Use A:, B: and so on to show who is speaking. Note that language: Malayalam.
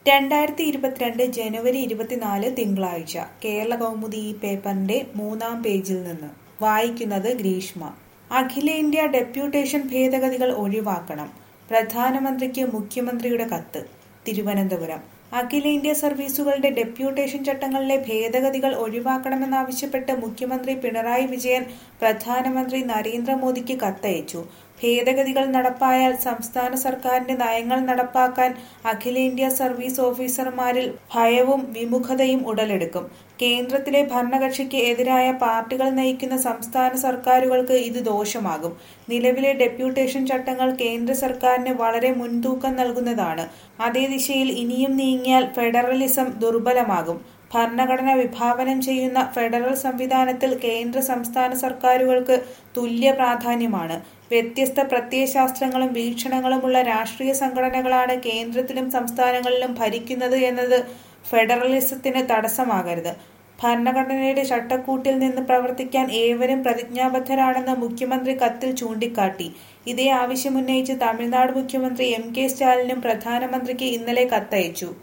A: രണ്ടായിരത്തി ഇരുപത്തിരണ്ട് ജനുവരി ഇരുപത്തിനാല് തിങ്കളാഴ്ച കേരള കൗമുദി ഈ പേപ്പറിന്റെ മൂന്നാം പേജിൽ നിന്ന് വായിക്കുന്നത് ഗ്രീഷ്മ അഖിലേന്ത്യാ ഡെപ്യൂട്ടേഷൻ ഭേദഗതികൾ ഒഴിവാക്കണം പ്രധാനമന്ത്രിക്ക് മുഖ്യമന്ത്രിയുടെ കത്ത് തിരുവനന്തപുരം അഖിലേന്ത്യാ സർവീസുകളുടെ ഡെപ്യൂട്ടേഷൻ ചട്ടങ്ങളിലെ ഭേദഗതികൾ ഒഴിവാക്കണമെന്നാവശ്യപ്പെട്ട് മുഖ്യമന്ത്രി പിണറായി വിജയൻ പ്രധാനമന്ത്രി നരേന്ദ്രമോദിക്ക് കത്തയച്ചു ഭേദഗതികൾ നടപ്പായാൽ സംസ്ഥാന സർക്കാരിന്റെ നയങ്ങൾ നടപ്പാക്കാൻ അഖിലേന്ത്യാ സർവീസ് ഓഫീസർമാരിൽ ഭയവും വിമുഖതയും ഉടലെടുക്കും കേന്ദ്രത്തിലെ ഭരണകക്ഷിക്ക് എതിരായ പാർട്ടികൾ നയിക്കുന്ന സംസ്ഥാന സർക്കാരുകൾക്ക് ഇത് ദോഷമാകും നിലവിലെ ഡെപ്യൂട്ടേഷൻ ചട്ടങ്ങൾ കേന്ദ്ര സർക്കാരിന് വളരെ മുൻതൂക്കം നൽകുന്നതാണ് അതേ ദിശയിൽ ഇനിയും നീങ്ങിയാൽ ഫെഡറലിസം ദുർബലമാകും ഭരണഘടന വിഭാവനം ചെയ്യുന്ന ഫെഡറൽ സംവിധാനത്തിൽ കേന്ദ്ര സംസ്ഥാന സർക്കാരുകൾക്ക് തുല്യ പ്രാധാന്യമാണ് വ്യത്യസ്ത പ്രത്യയശാസ്ത്രങ്ങളും വീക്ഷണങ്ങളുമുള്ള രാഷ്ട്രീയ സംഘടനകളാണ് കേന്ദ്രത്തിലും സംസ്ഥാനങ്ങളിലും ഭരിക്കുന്നത് എന്നത് ഫെഡറലിസത്തിന് തടസ്സമാകരുത് ഭരണഘടനയുടെ ചട്ടക്കൂട്ടിൽ നിന്ന് പ്രവർത്തിക്കാൻ ഏവരും പ്രതിജ്ഞാബദ്ധരാണെന്ന് മുഖ്യമന്ത്രി കത്തിൽ ചൂണ്ടിക്കാട്ടി ഇതേ ആവശ്യമുന്നയിച്ച് തമിഴ്നാട് മുഖ്യമന്ത്രി എം കെ സ്റ്റാലിനും പ്രധാനമന്ത്രിക്ക് ഇന്നലെ കത്തയച്ചു